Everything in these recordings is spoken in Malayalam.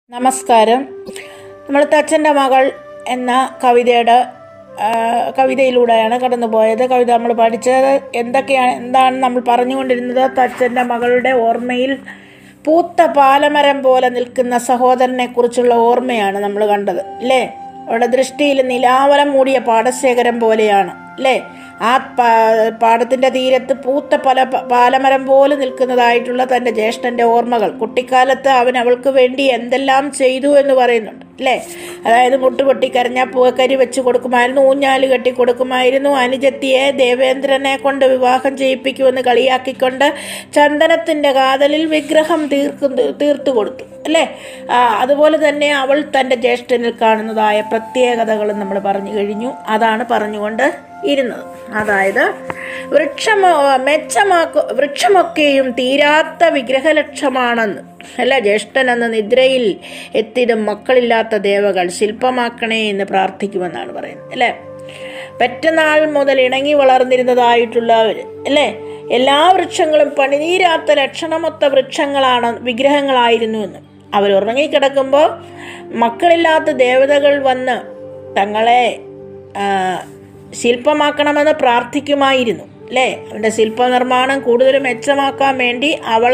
നമസ്കാരം നമ്മൾ തച്ചൻ്റെ മകൾ എന്ന കവിതയുടെ ആ, കവിതയിലൂടെയാണ് കടന്നുപോയത് കവിത നമ്മൾ പഠിച്ചത് എന്തൊക്കെയാണ് എന്താണ് നമ്മൾ പറഞ്ഞുകൊണ്ടിരുന്നത് തച്ചൻ്റെ മകളുടെ ഓർമ്മയിൽ പൂത്ത പാലമരം പോലെ നിൽക്കുന്ന സഹോദരനെ കുറിച്ചുള്ള ഓർമ്മയാണ് നമ്മൾ കണ്ടത് അല്ലേ അവരുടെ ദൃഷ്ടിയിൽ നിലാവലം മൂടിയ പാടശേഖരം പോലെയാണ് അല്ലേ ആ പാ പാടത്തിൻ്റെ തീരത്ത് പൂത്ത പല പ- പാലമരം പോലെ നിൽക്കുന്നതായിട്ടുള്ള തൻ്റെ ജ്യേഷ്ഠൻ്റെ ഓർമ്മകൾ കുട്ടിക്കാലത്ത് അവൻ അവൾക്ക് വേണ്ടി എന്തെല്ലാം ചെയ്തു എന്ന് പറയുന്നുണ്ട് അല്ലേ അതായത് മുട്ടുപൊട്ടി കരഞ്ഞാൽ പൂക്കരി വെച്ച് കൊടുക്കുമായിരുന്നു ഊഞ്ഞാല് കെട്ടി കൊടുക്കുമായിരുന്നു അനുജത്തിയെ ദേവേന്ദ്രനെ കൊണ്ട് വിവാഹം ചെയ്യിപ്പിക്കുമെന്ന് കളിയാക്കിക്കൊണ്ട് ചന്ദനത്തിൻ്റെ കാതലിൽ വിഗ്രഹം തീർക്കുന്നു തീർത്തു കൊടുത്തു അല്ലേ ആ, അതുപോലെ തന്നെ അവൾ തൻ്റെ ജ്യേഷ്ഠനിൽ കാണുന്നതായ പ്രത്യേകതകളും നമ്മൾ പറഞ്ഞു കഴിഞ്ഞു അതാണ് പറഞ്ഞുകൊണ്ട് ഇരുന്നത് അതായത് വൃക്ഷമോ മെച്ചമാക്കു വൃക്ഷമൊക്കെയും തീരാത്ത വിഗ്രഹലക്ഷമാണെന്ന് അല്ല ജ്യേഷ്ഠൻ എന്ന നിദ്രയിൽ എത്തിയതും മക്കളില്ലാത്ത ദേവകൾ ശില്പമാക്കണേ എന്ന് പ്രാർത്ഥിക്കുമെന്നാണ് പറയുന്നത് അല്ലേ പെറ്റനാൾ മുതൽ ഇണങ്ങി വളർന്നിരുന്നതായിട്ടുള്ളവർ അല്ലേ എല്ലാ വൃക്ഷങ്ങളും പണിനീരാത്ത ലക്ഷണമൊത്ത വൃക്ഷങ്ങളാണ് വിഗ്രഹങ്ങളായിരുന്നു എന്ന് അവർ ഉറങ്ങിക്കിടക്കുമ്പോൾ മക്കളില്ലാത്ത ദേവതകൾ വന്ന് തങ്ങളെ ആ, ശില്പമാക്കണമെന്ന് പ്രാർത്ഥിക്കുമായിരുന്നു അല്ലേ അവൻ്റെ ശില്പനിർമ്മാണം കൂടുതൽ മെച്ചമാക്കാൻ വേണ്ടി അവൾ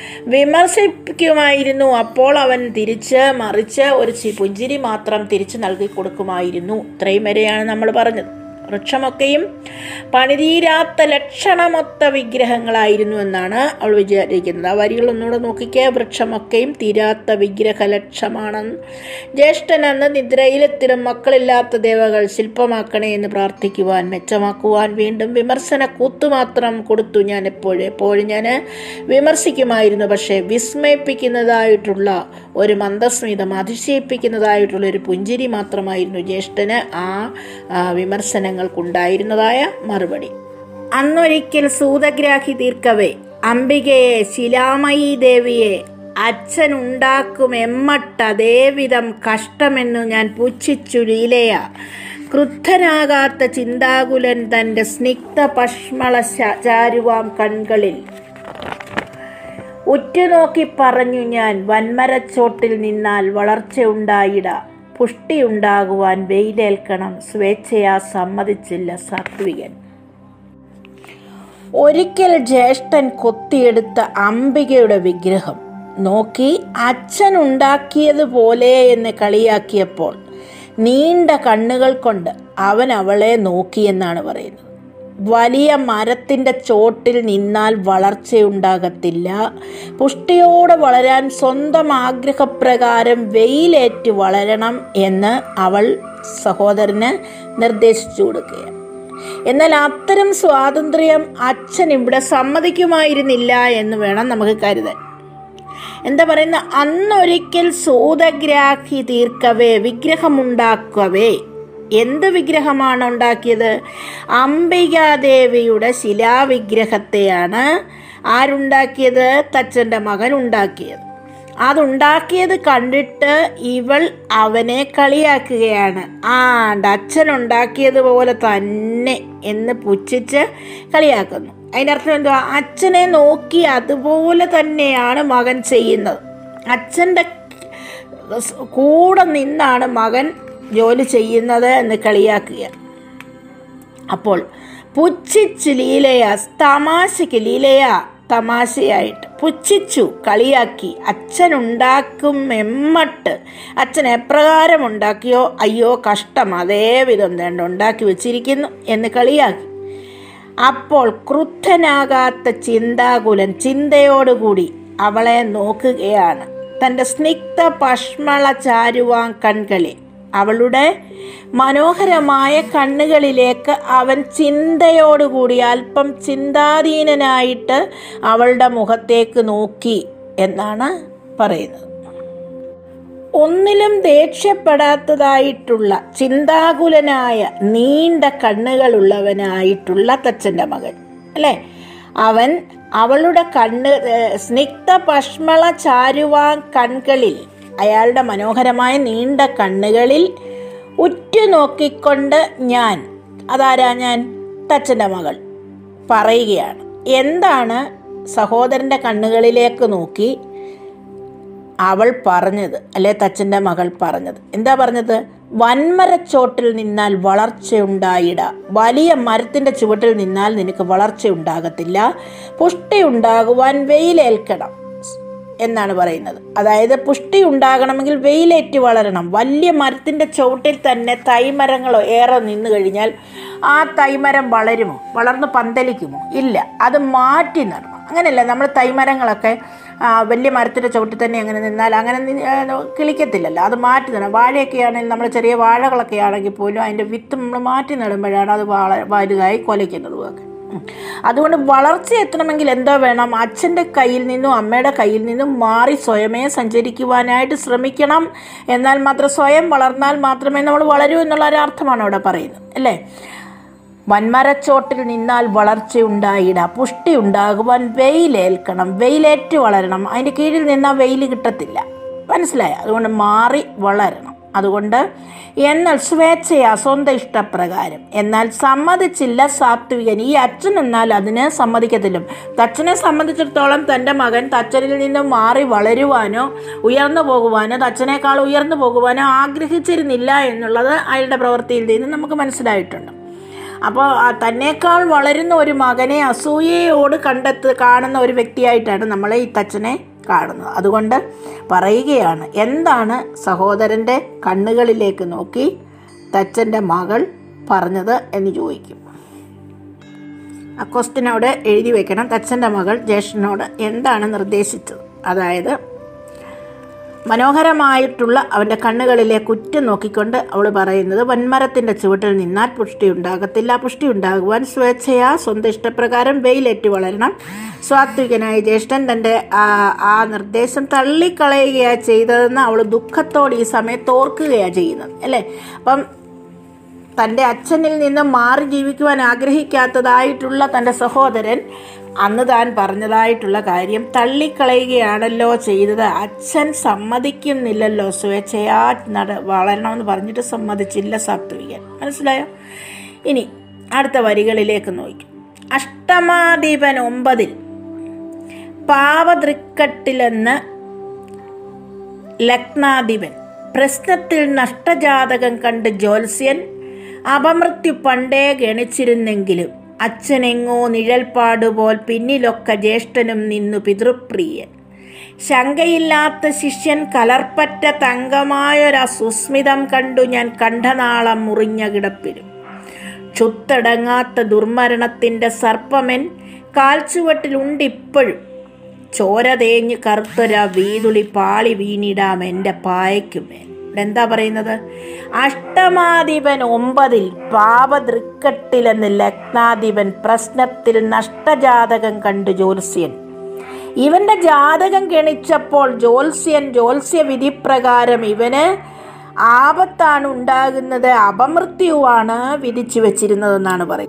വിമർശിക്കുമായിരുന്നു അപ്പോൾ അവൻ തിരിച്ച് മറിച്ച് ഒരു ചി- പുഞ്ചിരി മാത്രം തിരിച്ചു നൽകി കൊടുക്കുമായിരുന്നു ഇത്രയും വരെയാണ് നമ്മൾ പറഞ്ഞത് വൃക്ഷമൊക്കെയും പണിതീരാത്ത ലക്ഷണമൊത്ത വിഗ്രഹങ്ങളായിരുന്നു എന്നാണ് അവൾ വിചാരിക്കുന്നത് ആ വരികൾ ഒന്നുകൂടെ നോക്കിക്കേ വൃക്ഷമൊക്കെയും തീരാത്ത വിഗ്രഹലക്ഷമാണെന്ന് ജ്യേഷ്ഠനെന്ന് നിദ്രയിലെത്തിലും മക്കളില്ലാത്ത ദേവകൾ ശില്പമാക്കണേ എന്ന് പ്രാർത്ഥിക്കുവാൻ മെച്ചമാക്കുവാൻ വീണ്ടും വിമർശന കൂത്തു മാത്രം കൊടുത്തു ഞാൻ എപ്പോഴും എപ്പോഴും ഞാൻ വിമർശിക്കുമായിരുന്നു പക്ഷേ വിസ്മയിപ്പിക്കുന്നതായിട്ടുള്ള ഒരു മന്ദസ്മിതം അതിശയിപ്പിക്കുന്നതായിട്ടുള്ള ഒരു പുഞ്ചിരി മാത്രമായിരുന്നു ജ്യേഷ്ഠന് ആ ആ, വിമർശനങ്ങൾക്കുണ്ടായിരുന്നതായ മറുപടി അന്നൊരിക്കൽ സൂതഗ്രാഹി തീർക്കവേ അംബികയെ ശിലാമയി ദേവിയെ അച്ഛൻ ഉണ്ടാക്കും എമ്മട്ട അതേവിധം കഷ്ടമെന്നു ഞാൻ പുച്ഛിച്ചു ലീലയ ക്രുദ്ധനാകാത്ത ചിന്താകുലൻ തൻ്റെ സ്നിഗ്ധ പഷ്മള ശ- ചാരുവാം കൺകളിൽ ഉറ്റുനോക്കി പറഞ്ഞു ഞാൻ വൻമരച്ചോട്ടിൽ നിന്നാൽ വളർച്ചയുണ്ടായിട പുഷ്ടിയുണ്ടാകുവാൻ വെയിലേൽക്കണം സ്വേച്ഛയാ സമ്മതിച്ചില്ല സാത്വികൻ ഒരിക്കൽ ജ്യേഷ്ഠൻ കൊത്തിയെടുത്ത അംബികയുടെ വിഗ്രഹം നോക്കി അച്ഛൻ ഉണ്ടാക്കിയതുപോലെ എന്ന് കളിയാക്കിയപ്പോൾ നീണ്ട കണ്ണുകൾ കൊണ്ട് അവൻ അവളെ നോക്കിയെന്നാണ് പറയുന്നത് വലിയ മരത്തിൻ്റെ ചോട്ടിൽ നിന്നാൽ വളർച്ചയുണ്ടാകത്തില്ല പുഷ്ടിയോടെ വളരാൻ സ്വന്തം ആഗ്രഹപ്രകാരം വെയിലേറ്റ് വളരണം എന്ന് അവൾ സഹോദരന് നിർദ്ദേശിച്ചു കൊടുക്കുകയാണ് എന്നാൽ അത്തരം സ്വാതന്ത്ര്യം അച്ഛൻ ഇവിടെ സമ്മതിക്കുമായിരുന്നില്ല എന്ന് വേണം നമുക്ക് കരുതാൻ എന്താ പറയുന്ന അന്നൊരിക്കൽ സൂതഗ്രാഹി തീർക്കവേ വിഗ്രഹമുണ്ടാക്കവേ എന്ത് വിഗ്രഹമാണ് ഉണ്ടാക്കിയത് അംബികാദേവിയുടെ ശിലാവിഗ്രഹത്തെയാണ് ആരുണ്ടാക്കിയത് തച്ചൻ്റെ മകൻ ഉണ്ടാക്കിയത് അതുണ്ടാക്കിയത് കണ്ടിട്ട് ഇവൾ അവനെ കളിയാക്കുകയാണ് ആണ്ട് അച്ഛൻ ഉണ്ടാക്കിയതുപോലെ തന്നെ എന്ന് പുച്ഛിച്ച് കളിയാക്കുന്നു അതിൻ്റെ അർത്ഥം എന്തുവാ അച്ഛനെ നോക്കി അതുപോലെ തന്നെയാണ് മകൻ ചെയ്യുന്നത് അച്ഛൻ്റെ കൂടെ നിന്നാണ് മകൻ ജോലി ചെയ്യുന്നത് എന്ന് കളിയാക്കുക അപ്പോൾ പുച്ഛിച്ച് ലീലയ തമാശയ്ക്ക് ലീലയ തമാശയായിട്ട് പുച്ഛിച്ചു കളിയാക്കി അച്ഛൻ ഉണ്ടാക്കും എമ്മട്ട് അച്ഛൻ എപ്രകാരം ഉണ്ടാക്കിയോ അയ്യോ കഷ്ടം അതേ വിധം വേണ്ട ഉണ്ടാക്കി വെച്ചിരിക്കുന്നു എന്ന് കളിയാക്കി അപ്പോൾ ക്രുദ്ധനാകാത്ത ചിന്താകുലൻ ചിന്തയോടുകൂടി അവളെ നോക്കുകയാണ് തൻ്റെ സ്നിഗ്ധ പഷ്മള ചാരുവാൻ കൺകളിൽ അവളുടെ മനോഹരമായ കണ്ണുകളിലേക്ക് അവൻ ചിന്തയോടുകൂടി അല്പം ചിന്താധീനനായിട്ട് അവളുടെ മുഖത്തേക്ക് നോക്കി എന്നാണ് പറയുന്നത് ഒന്നിലും ദേഷ്യപ്പെടാത്തതായിട്ടുള്ള ചിന്താകുലനായ നീണ്ട കണ്ണുകളുള്ളവനായിട്ടുള്ള തച്ചൻ്റെ മകൻ അല്ലേ അവൻ അവളുടെ കണ്ണ് ഏഹ്, സ്നിഗ്ധ പഷ്മള ചാരുവാൻ കൺകളിൽ അയാളുടെ മനോഹരമായ നീണ്ട കണ്ണുകളിൽ ഉറ്റുനോക്കിക്കൊണ്ട് ഞാൻ അതാരാ ഞാൻ തച്ചൻ്റെ മകൾ പറയുകയാണ് എന്താണ് സഹോദരൻ്റെ കണ്ണുകളിലേക്ക് നോക്കി അവൾ പറഞ്ഞത് അല്ലെ തച്ചൻ്റെ മകൾ പറഞ്ഞത് എന്താ പറഞ്ഞത് വൻമരച്ചോട്ടിൽ നിന്നാൽ വളർച്ചയുണ്ടായിട വലിയ മരത്തിൻ്റെ ചുവട്ടിൽ നിന്നാൽ നിനക്ക് വളർച്ചയുണ്ടാകത്തില്ല പുഷ്ടി ഉണ്ടാകുവാൻ വെയിലേൽക്കണം എന്നാണ് പറയുന്നത് അതായത് പുഷ്ടി ഉണ്ടാകണമെങ്കിൽ വെയിലേറ്റ് വളരണം വലിയ മരത്തിൻ്റെ ചുവട്ടിൽ തന്നെ തൈമരങ്ങളോ ഏറെ നിന്ന് കഴിഞ്ഞാൽ ആ തൈമരം വളരുമോ വളർന്ന് പന്തലിക്കുമോ ഇല്ല അത് മാറ്റി നടണം അങ്ങനെയല്ല നമ്മൾ തൈമരങ്ങളൊക്കെ ആ, വലിയ മരത്തിൻ്റെ ചുവട്ടിൽ തന്നെ അങ്ങനെ നിന്നാൽ അങ്ങനെ നി- ആ, കിളിക്കത്തില്ലല്ലോ അത് മാറ്റി നടണം വാഴയൊക്കെ ആണെങ്കിൽ നമ്മൾ ചെറിയ വാഴകളൊക്കെ ആണെങ്കിൽ പോലും അതിൻ്റെ വിത്ത് നമ്മൾ മാറ്റി നടുമ്പോഴാണ് അത് വള വലുതായി കൊലയ്ക്കുന്നതും ഒക്കെ ഉം. അതുകൊണ്ട് വളർച്ച എത്തണമെങ്കിൽ എന്തോ വേണം അച്ഛൻ്റെ കയ്യിൽ നിന്നും അമ്മയുടെ കയ്യിൽ നിന്നും മാറി സ്വയമേ സഞ്ചരിക്കുവാനായിട്ട് ശ്രമിക്കണം എന്നാൽ മാത്രം സ്വയം വളർന്നാൽ മാത്രമേ നമ്മൾ വളരൂ എന്നുള്ള ഒരു അർത്ഥമാണ് അവിടെ പറയുന്നത് അല്ലേ വൻമരച്ചോട്ടിൽ നിന്നാൽ വളർച്ചയുണ്ടായിട പുഷ്ടി ഉണ്ടാകുവാൻ വെയിലേൽക്കണം വെയിലേറ്റ് വളരണം അതിൻ്റെ കീഴിൽ നിന്നാൽ വെയിൽ കിട്ടത്തില്ല മനസ്സിലായോ അതുകൊണ്ട് മാറി വളരണം അതുകൊണ്ട് എന്നാൽ സ്വേച്ഛയാ സ്വന്തം ഇഷ്ടപ്രകാരം എന്നാൽ സമ്മതിച്ചില്ല സാത്വികൻ ഈ അച്ഛൻ എന്നാൽ അതിന് സമ്മതിക്കത്തില്ല തച്ചനെ സംബന്ധിച്ചിടത്തോളം തൻ്റെ മകൻ തച്ചനിൽ നിന്നും മാറി വളരുവാനോ ഉയർന്നു പോകുവാനോ തച്ചനേക്കാൾ ഉയർന്നു പോകുവാനോ ആഗ്രഹിച്ചിരുന്നില്ല എന്നുള്ളത് അയാളുടെ പ്രവൃത്തിയിൽ നിന്ന് നമുക്ക് മനസ്സിലായിട്ടുണ്ട് അപ്പോൾ തന്നേക്കാൾ വളരുന്ന ഒരു മകനെ അസൂയയോട് കണ്ടെത്ത് കാണുന്ന ഒരു വ്യക്തിയായിട്ടാണ് നമ്മൾ ഈ തച്ചനെ കാണുന്നത് അതുകൊണ്ട് പറയുകയാണ് എന്താണ് സഹോദരൻ്റെ കണ്ണുകളിലേക്ക് നോക്കി തച്ചൻ്റെ മകൾ പറഞ്ഞത് എന്ന് ചോദിക്കും ആ ക്വസ്റ്റ്യൻ അവിടെ എഴുതി വെക്കണം തച്ചൻ്റെ മകൾ ജ്യേഷ്ഠനോട് എന്താണ് നിർദ്ദേശിച്ചത് അതായത് മനോഹരമായിട്ടുള്ള അവൻ്റെ കണ്ണുകളിലെ കുറ്റം നോക്കിക്കൊണ്ട് അവൾ പറയുന്നത് വൻമരത്തിൻ്റെ ചുവട്ടിൽ നിന്നാൽ പുഷ്ടി ഉണ്ടാകത്തില്ല പുഷ്ടി ഉണ്ടാകുവാൻ സ്വേച്ഛയാ സ്വന്തം ഇഷ്ടപ്രകാരം വെയിലേറ്റ് വളരണം സ്വാത്വികനായ ജ്യേഷ്ഠൻ തൻ്റെ ആ ആ നിർദ്ദേശം തള്ളിക്കളയുകയാണ് ചെയ്തതെന്ന് അവൾ ദുഃഖത്തോടെ ഈ സമയത്ത് ഓർക്കുകയാണ് ചെയ്യുന്നത് അല്ലേ അപ്പം തൻ്റെ അച്ഛനിൽ നിന്ന് മാറി ജീവിക്കുവാൻ ആഗ്രഹിക്കാത്തതായിട്ടുള്ള തൻ്റെ സഹോദരൻ അന്ന് താൻ പറഞ്ഞതായിട്ടുള്ള കാര്യം തള്ളിക്കളയുകയാണല്ലോ ചെയ്തത് അച്ഛൻ സമ്മതിക്കുന്നില്ലല്ലോ സ്വേച്ഛയാ നട വളരണമെന്ന് പറഞ്ഞിട്ട് സമ്മതിച്ചില്ല സാത്വികൻ മനസ്സിലായോ ഇനി അടുത്ത വരികളിലേക്ക് നോക്കും അഷ്ടമാദീപൻ ഒമ്പതിൽ പാവതൃക്കട്ടിലെന്ന് ലഗ്നാധിപൻ പ്രശ്നത്തിൽ നഷ്ടജാതകം കണ്ട് ജ്യോത്സ്യൻ അപമൃത്യു പണ്ടേ ഗണിച്ചിരുന്നെങ്കിലും അച്ഛനെങ്ങോ നിഴൽപ്പാടുപോൽ പിന്നിലൊക്കെ ജ്യേഷ്ഠനും നിന്നു പിതൃപ്രിയൻ ശങ്കയില്ലാത്ത ശിഷ്യൻ കലർപ്പറ്റ തങ്കമായൊരു സുസ്മിതം കണ്ടു ഞാൻ കണ്ഠനാളം മുറിഞ്ഞ കിടപ്പിലും ചുത്തടങ്ങാത്ത ദുർമരണത്തിൻ്റെ സർപ്പമൻ കാൽച്ചുവട്ടിലുണ്ടിപ്പോഴും ചോര തേഞ്ഞ് കറുത്തൊര വീതുളി പാളി വീണിടാം എൻ്റെ പായയ്ക്കുമേൽ ഇവിടെ എന്താ പറയുന്നത് അഷ്ടമാധിപൻ ഒമ്പതിൽ പാപദൃക്കട്ടിലെന്ന് ലഗ്നാധിപൻ പ്രശ്നത്തിൽ നഷ്ടജാതകം കണ്ടു ജ്യോത്സ്യൻ ഇവന്റെ ജാതകം ഗണിച്ചപ്പോൾ ജ്യോത്സ്യൻ ജ്യോത്സ്യ വിധിപ്രകാരം ഇവന് ആപത്താണ് ഉണ്ടാകുന്നത് അപമൃത്യുവാണ് വിധിച്ചു വെച്ചിരുന്നതെന്നാണ് പറയുന്നത്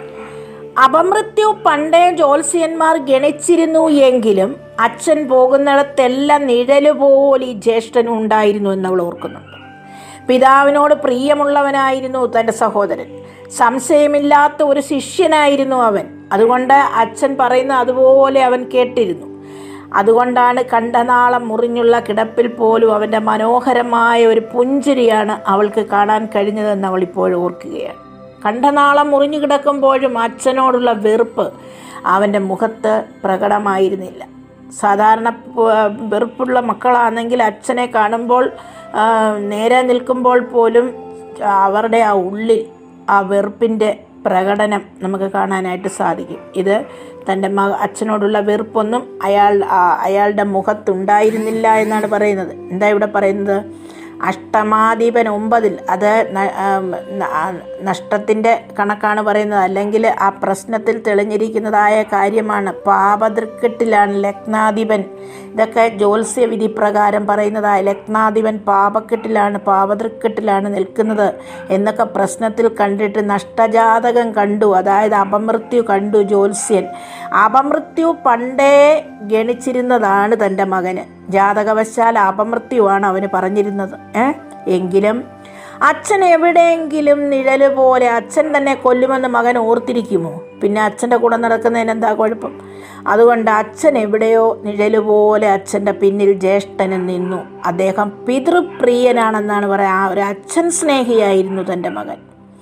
അപമൃത്യു പണ്ടേ ജ്യോത്സ്യന്മാർ ഗണിച്ചിരുന്നു എങ്കിലും അച്ഛൻ പോകുന്നിടത്തെല്ലാം നിഴലുപോലെ ഈ ജ്യേഷ്ഠനും ഉണ്ടായിരുന്നു എന്നവൾ ഓർക്കുന്നുണ്ട് പിതാവിനോട് പ്രിയമുള്ളവനായിരുന്നു തൻ്റെ സഹോദരൻ സംശയമില്ലാത്ത ഒരു ശിഷ്യനായിരുന്നു അവൻ അതുകൊണ്ട് അച്ഛൻ പറയുന്ന അതുപോലെ അവൻ കേട്ടിരുന്നു അതുകൊണ്ടാണ് കണ്ഠനാളം മുറിഞ്ഞുള്ള കിടപ്പിൽ പോലും അവൻ്റെ മനോഹരമായ ഒരു പുഞ്ചിരിയാണ് അവൾക്ക് കാണാൻ കഴിഞ്ഞതെന്ന് അവൾ ഇപ്പോഴും ഓർക്കുകയാണ് കണ്ഠനാളം മുറിഞ്ഞു കിടക്കുമ്പോഴും അച്ഛനോടുള്ള വെറുപ്പ് അവൻ്റെ മുഖത്ത് പ്രകടമായിരുന്നില്ല സാധാരണ പ- വെറുപ്പുള്ള മക്കളാണെങ്കിൽ അച്ഛനെ കാണുമ്പോൾ ആ, നേരെ നിൽക്കുമ്പോൾ പോലും അവരുടെ ആ ഉള്ളിൽ ആ വെറുപ്പിൻ്റെ പ്രകടനം നമുക്ക് കാണാനായിട്ട് സാധിക്കും ഇത് തൻ്റെ മക അച്ഛനോടുള്ള വെറുപ്പൊന്നും അയാൾ ആ- അയാളുടെ മുഖത്തുണ്ടായിരുന്നില്ല എന്നാണ് പറയുന്നത് എന്താ ഇവിടെ പറയുന്നത് അഷ്ടമാദീപൻ ഒമ്പതിൽ അത് ന- ആം, ന- ആ നഷ്ടത്തിൻ്റെ കണക്കാണ് പറയുന്നത് അല്ലെങ്കിൽ ആ പ്രശ്നത്തിൽ തെളിഞ്ഞിരിക്കുന്നതായ കാര്യമാണ് പാപദൃക്കെട്ടിലാണ് ലഗ്നാധിപൻ ഇതൊക്കെ ജ്യോത്സ്യ വിധി പ്രകാരം പറയുന്നതായ ലഗ്നാധിപൻ പാപക്കെട്ടിലാണ് പാപദൃക്കെട്ടിലാണ് നിൽക്കുന്നത് എന്നൊക്കെ പ്രശ്നത്തിൽ കണ്ടിട്ട് നഷ്ടജാതകം കണ്ടു അതായത് അപമൃത്യു കണ്ടു ജ്യോത്സ്യൻ അപമൃത്യു പണ്ടേ ഗണിച്ചിരുന്നതാണ് തൻ്റെ മകന് ജാതകവശാൽ അപമൃത്യുവാണ് അവന് പറഞ്ഞിരുന്നത് ഏ എങ്കിലും അച്ഛൻ എവിടെയെങ്കിലും നിഴല് പോലെ അച്ഛൻ തന്നെ കൊല്ലുമെന്ന് മകൻ ഓർത്തിരിക്കുമോ പിന്നെ അച്ഛൻ്റെ കൂടെ നടക്കുന്നതിന് എന്താ കുഴപ്പം അതുകൊണ്ട് അച്ഛൻ എവിടെയോ നിഴല് പോലെ അച്ഛൻ്റെ പിന്നിൽ ജ്യേഷ്ഠന് നിന്നു അദ്ദേഹം പിതൃപ്രിയനാണെന്നാണ് പറയുക ആ ഒരു അച്ഛൻ സ്നേഹിയായിരുന്നു തൻ്റെ മകൻ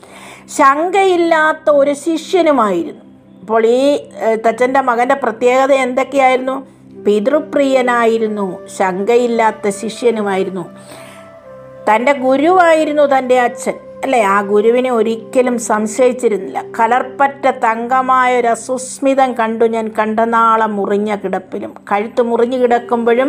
ശങ്കയില്ലാത്ത ഒരു ശിഷ്യനുമായിരുന്നു അപ്പോൾ ഈ ഏഹ്, തച്ചൻ്റെ മകൻ്റെ പ്രത്യേകത എന്തൊക്കെയായിരുന്നു പിതൃപ്രിയനായിരുന്നു ശങ്കയില്ലാത്ത ശിഷ്യനുമായിരുന്നു തൻ്റെ ഗുരുവായിരുന്നു തൻ്റെ അച്ഛൻ അല്ലേ ആ ഗുരുവിനെ ഒരിക്കലും സംശയിച്ചിരുന്നില്ല കലർപ്പറ്റ തങ്കമായ ഒരു അസുസ്മിതം കണ്ടു ഞാൻ കണ്ടനാളം മുറിഞ്ഞ കിടപ്പിലും കഴുത്ത് മുറിഞ്ഞു കിടക്കുമ്പോഴും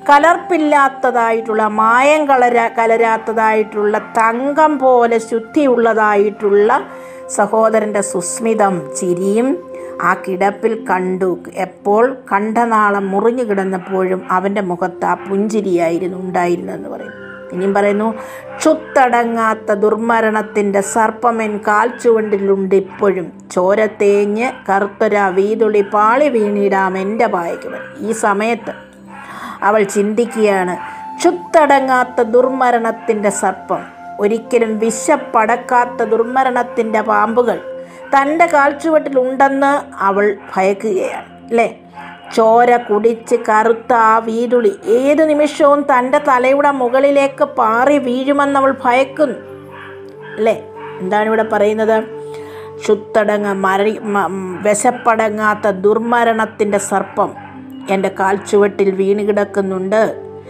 കലർപ്പില്ലാത്തതായിട്ടുള്ള മായം കളര കലരാത്തതായിട്ടുള്ള തങ്കം പോലെ ശുദ്ധിയുള്ളതായിട്ടുള്ള സഹോദരൻ്റെ സുസ്മിതം ചിരിയും ആ കിടപ്പിൽ കണ്ടു എപ്പോൾ കണ്ഠനാളം മുറിഞ്ഞു കിടന്നപ്പോഴും അവൻ്റെ മുഖത്ത് ആ പുഞ്ചിരിയായിരുന്നു ഉണ്ടായിരുന്നെന്ന് പറയും ഇനിയും പറയുന്നു ക്ഷുത്തടങ്ങാത്ത ദുർമരണത്തിൻ്റെ സർപ്പമെൻ കാൽച്ചുവണ്ടിലുണ്ട് ഇപ്പോഴും ചോര തേഞ്ഞ് കറുത്തൊര വീതുളി പാളി വീണിടാം എൻ്റെ പായക്കുവൻ ഈ സമയത്ത് അവൾ ചിന്തിക്കുകയാണ് ക്ഷുത്തടങ്ങാത്ത ദുർമരണത്തിൻ്റെ സർപ്പം ഒരിക്കലും വിശപ്പടക്കാത്ത ദുർമരണത്തിൻ്റെ പാമ്പുകൾ തൻ്റെ കാൽച്ചുവട്ടിലുണ്ടെന്ന് അവൾ ഭയക്കുകയാണ് അല്ലേ ചോര കുടിച്ച് കറുത്ത ആ വീതുളി ഏതു നിമിഷവും തൻ്റെ തലയുടെ മുകളിലേക്ക് പാറി വീഴുമെന്ന് അവൾ ഭയക്കുന്നു അല്ലേ എന്താണ് ഇവിടെ പറയുന്നത് ശുദ്ധടങ്ങ മരി മ- ഉം, വിശപ്പടങ്ങാത്ത ദുർമരണത്തിൻ്റെ സർപ്പം എൻ്റെ കാൽച്ചുവട്ടിൽ വീണ് കിടക്കുന്നുണ്ട്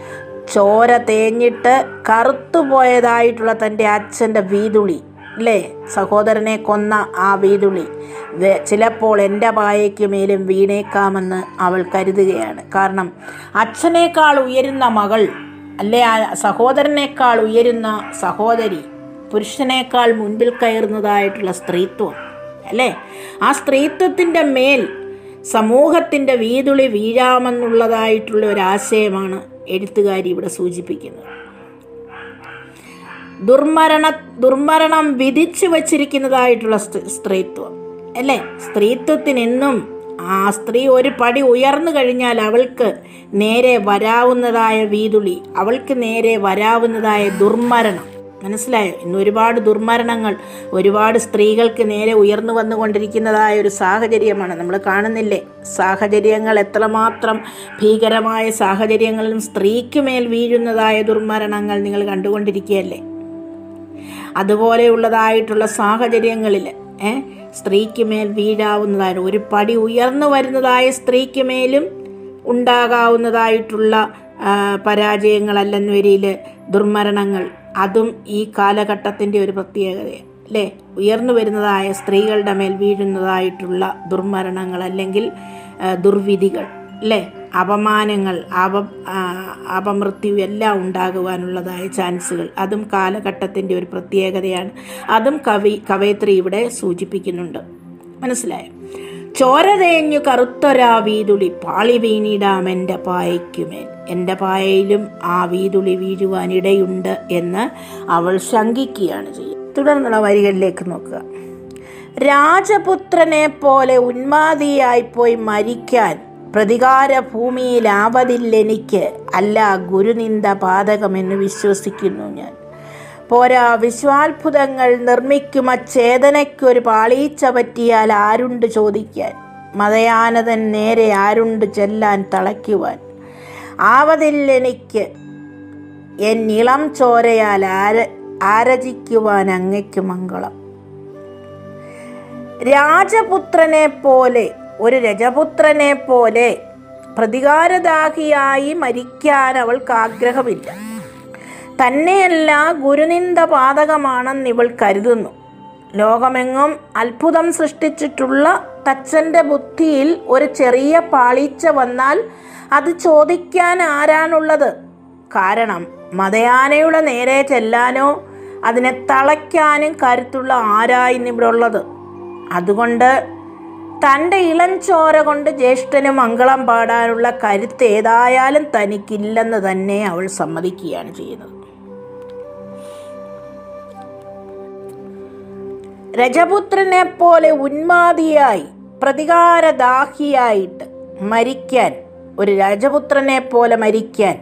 ചോര തേഞ്ഞിട്ട് കറുത്തുപോയതായിട്ടുള്ള തൻ്റെ അച്ഛൻ്റെ വീതുളി അല്ലേ സഹോദരനെ കൊന്ന ആ വീതുളി വെ- ചിലപ്പോൾ എൻ്റെ പായയ്ക്ക് മേലും വീണേക്കാമെന്ന് അവൾ കരുതുകയാണ് കാരണം അച്ഛനേക്കാൾ ഉയരുന്ന മകൾ അല്ലേ ആ സഹോദരനേക്കാൾ ഉയരുന്ന സഹോദരി പുരുഷനേക്കാൾ മുൻപിൽ കയറുന്നതായിട്ടുള്ള സ്ത്രീത്വം അല്ലേ ആ സ്ത്രീത്വത്തിൻ്റെ മേൽ സമൂഹത്തിൻ്റെ വീതുളി വീഴാമെന്നുള്ളതായിട്ടുള്ള ഒരാശയമാണ് എഴുത്തുകാരി ഇവിടെ സൂചിപ്പിക്കുന്നത് ദുർമരണ ദുർമരണം വിധിച്ചു വച്ചിരിക്കുന്നതായിട്ടുള്ള സ്ത്രീ- സ്ത്രീത്വം അല്ലേ സ്ത്രീത്വത്തിനെന്നും ആ സ്ത്രീ ഒരു പടി ഉയർന്നു കഴിഞ്ഞാൽ അവൾക്ക് നേരെ വരാവുന്നതായ വീതുളി അവൾക്ക് നേരെ വരാവുന്നതായ ദുർമരണം മനസ്സിലായോ ഇന്ന് ഒരുപാട് ദുർമരണങ്ങൾ ഒരുപാട് സ്ത്രീകൾക്ക് നേരെ ഉയർന്നു വന്നുകൊണ്ടിരിക്കുന്നതായ ഒരു സാഹചര്യമാണ് നമ്മൾ കാണുന്നില്ലേ സാഹചര്യങ്ങൾ എത്രമാത്രം ഭീകരമായ സാഹചര്യങ്ങളിലും സ്ത്രീക്ക് മേൽ വീഴുന്നതായ ദുർമരണങ്ങൾ നിങ്ങൾ കണ്ടുകൊണ്ടിരിക്കുകയല്ലേ അതുപോലെയുള്ളതായിട്ടുള്ള സാഹചര്യങ്ങളിൽ ഏ സ്ത്രീക്ക് മേൽ വീഴാവുന്നതായ ഒരു പടി ഉയർന്നു വരുന്നതായ സ്ത്രീക്ക് മേലും ഉണ്ടാകാവുന്നതായിട്ടുള്ള ആ, പരാജയങ്ങളല്ലെന്ന് വരിയിൽ ദുർമരണങ്ങൾ അതും ഈ കാലഘട്ടത്തിൻ്റെ ഒരു പ്രത്യേകതയാണ് അല്ലേ ഉയർന്നു വരുന്നതായ സ്ത്രീകളുടെ മേൽ വീഴുന്നതായിട്ടുള്ള ദുർമരണങ്ങൾ അല്ലെങ്കിൽ ആ, ദുർവിധികൾ അല്ലേ അപമാനങ്ങൾ അപ ആ, അപമൃത്യു എല്ലാം ഉണ്ടാകുവാനുള്ളതായ ചാൻസുകൾ അതും കാലഘട്ടത്തിൻ്റെ ഒരു പ്രത്യേകതയാണ് അതും കവി കവയത്രി ഇവിടെ സൂചിപ്പിക്കുന്നുണ്ട് മനസ്സിലായോ ചോര തേഞ്ഞു കറുത്തൊരാ വീതുളി പാളി വീണിടാം എൻ്റെ പായയ്ക്കുമേൽ എൻ്റെ പായയിലും ആ വീതുളി വീഴുവാനിടയുണ്ട് എന്ന് അവൾ ശങ്കിക്കുകയാണ് ചെയ്യുക തുടർന്നുള്ള വരികളിലേക്ക് നോക്കുക രാജപുത്രനെ പോലെ ഉന്മാദിയായിപ്പോയി മരിക്കാൻ പ്രതികാര ഭൂമിയിലാവതില്ലെനിക്ക് അല്ല ഗുരുനിന്ദ പാതകമെന്ന് വിശ്വസിക്കുന്നു ഞാൻ പോരാ വിശ്വാത്ഭുതങ്ങൾ നിർമ്മിക്കുമ ചേതനയ്ക്കൊരു പാളീച്ച പറ്റിയാൽ ആരുണ്ട് ചോദിക്കാൻ മതയാനതൻ നേരെ ആരുണ്ട് ചെല്ലാൻ തളയ്ക്കുവാൻ ആവതില്ലെനിക്ക് എൻ ഇളം ചോരയാൽ ആര ആരചിക്കുവാൻ അങ്ങയ്ക്ക് മംഗളം രാജപുത്രനെ പോലെ ഒരു രജപുത്രനെ പോലെ പ്രതികാരദാഹിയായി മരിക്കാൻ അവൾക്ക് ആഗ്രഹമില്ല തന്നെയല്ല ഗുരുനിന്ദ പാതകമാണെന്ന് ഇവൾ കരുതുന്നു ലോകമെങ്ങും അത്ഭുതം സൃഷ്ടിച്ചിട്ടുള്ള തച്ചൻ്റെ ബുദ്ധിയിൽ ഒരു ചെറിയ പാളിച്ച വന്നാൽ അത് ചോദിക്കാൻ ആരാണുള്ളത് കാരണം മതയാനയുടെ നേരെ ചെല്ലാനോ അതിനെ തളയ്ക്കാനും കരുത്തുള്ള ആരായിരുന്നു ഇവിടെ ഉള്ളത് അതുകൊണ്ട് തൻ്റെ ഇളം ചോര കൊണ്ട് ജ്യേഷ്ഠന് മംഗളം പാടാനുള്ള കരുത്ത് ഏതായാലും തനിക്കില്ലെന്ന് തന്നെ അവൾ സമ്മതിക്കുകയാണ് ചെയ്യുന്നത് രജപുത്രനെ പോലെ ഉന്മാദിയായി പ്രതികാരദാഹിയായിട്ട് മരിക്കാൻ ഒരു രജപുത്രനെ പോലെ മരിക്കാൻ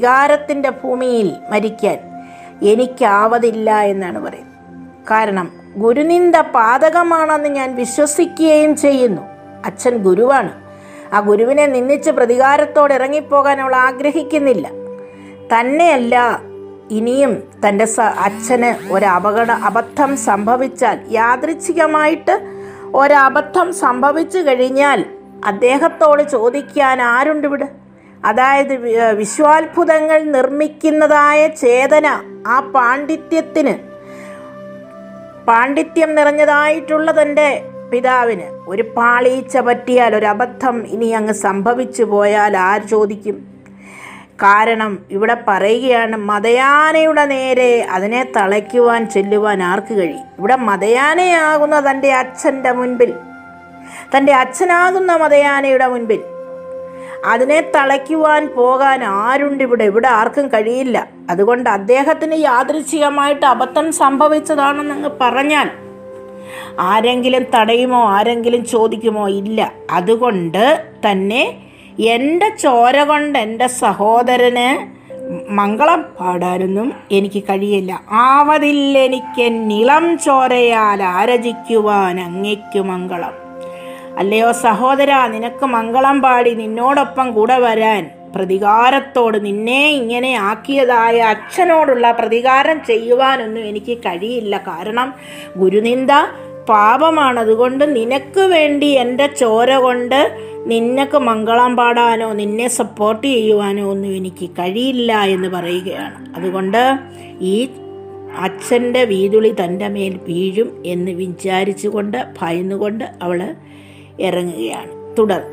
പ്രതികാരത്തിൻ്റെ ഭൂമിയിൽ മരിക്കാൻ എനിക്കാവതില്ല എന്നാണ് പറയുന്നത് കാരണം ഗുരുനിന്ദ പാതകമാണെന്ന് ഞാൻ വിശ്വസിക്കുകയും ചെയ്യുന്നു അച്ഛൻ ഗുരുവാണ് ആ ഗുരുവിനെ നിന്ദിച്ച് പ്രതികാരത്തോടെ ഇറങ്ങിപ്പോകാൻ അവൾ ആഗ്രഹിക്കുന്നില്ല തന്നെയല്ല ഇനിയും തൻ്റെ സ അച്ഛന് ഒരു അപകട അബദ്ധം സംഭവിച്ചാൽ യാദൃച്ഛികമായിട്ട് ഒരബദ്ധം സംഭവിച്ചു കഴിഞ്ഞാൽ അദ്ദേഹത്തോട് ചോദിക്കാൻ ആരുണ്ട് ഇവിടെ അതായത് വി- വിശ്വാത്ഭുതങ്ങൾ നിർമ്മിക്കുന്നതായ ചേതന ആ പാണ്ഡിത്യത്തിന് പാണ്ഡിത്യം നിറഞ്ഞതായിട്ടുള്ള തൻ്റെ പിതാവിന് ഒരു പാളീച്ച പറ്റിയാൽ ഒരു അബദ്ധം ഇനി അങ്ങ് സംഭവിച്ചു പോയാൽ ആര് ചോദിക്കും കാരണം ഇവിടെ പറയുകയാണ് മതയാനയുടെ നേരെ അതിനെ തളയ്ക്കുവാൻ ചെല്ലുവാൻ ആർക്ക് കഴിയും ഇവിടെ മതയാനയാകുന്ന തൻ്റെ അച്ഛൻ്റെ മുൻപിൽ തൻ്റെ അച്ഛനാകുന്ന മതയാനയുടെ മുൻപിൽ അതിനെ തളയ്ക്കുവാൻ പോകാൻ ആരുണ്ട് ഇവിടെ ഇവിടെ ആർക്കും കഴിയില്ല അതുകൊണ്ട് അദ്ദേഹത്തിന് യാദൃച്ഛികമായിട്ട് അബദ്ധം സംഭവിച്ചതാണെന്ന് അങ്ങ് പറഞ്ഞാൽ ആരെങ്കിലും തടയുമോ ആരെങ്കിലും ചോദിക്കുമോ ഇല്ല അതുകൊണ്ട് തന്നെ എൻ്റെ ചോര കൊണ്ട് എൻ്റെ സഹോദരന് മംഗളം പാടാനൊന്നും എനിക്ക് കഴിയില്ല ആവതില്ലെനിക്ക് നിളം ചോരയാൽ ആരചിക്കുവാൻ അങ്ങയ്ക്കു മംഗളം അല്ലയോ സഹോദര നിനക്ക് മംഗളം പാടി നിന്നോടൊപ്പം കൂടെ വരാൻ പ്രതികാരത്തോട് നിന്നെ ഇങ്ങനെ ആക്കിയതായ അച്ഛനോടുള്ള പ്രതികാരം ചെയ്യുവാനൊന്നും എനിക്ക് കഴിയില്ല കാരണം ഗുരുനിന്ദ പാപമാണ് അതുകൊണ്ട് നിനക്ക് വേണ്ടി എൻ്റെ ചോര കൊണ്ട് നിനക്ക് മംഗളം പാടാനോ നിന്നെ സപ്പോർട്ട് ചെയ്യുവാനോ ഒന്നും എനിക്ക് കഴിയില്ല എന്ന് പറയുകയാണ് അതുകൊണ്ട് ഈ അച്ഛൻ്റെ വീതുളി തൻ്റെ മേൽ വീഴും എന്ന് വിചാരിച്ചുകൊണ്ട് ഭയന്നുകൊണ്ട് അവൾ ഇറങ്ങുകയാണ് തുടർ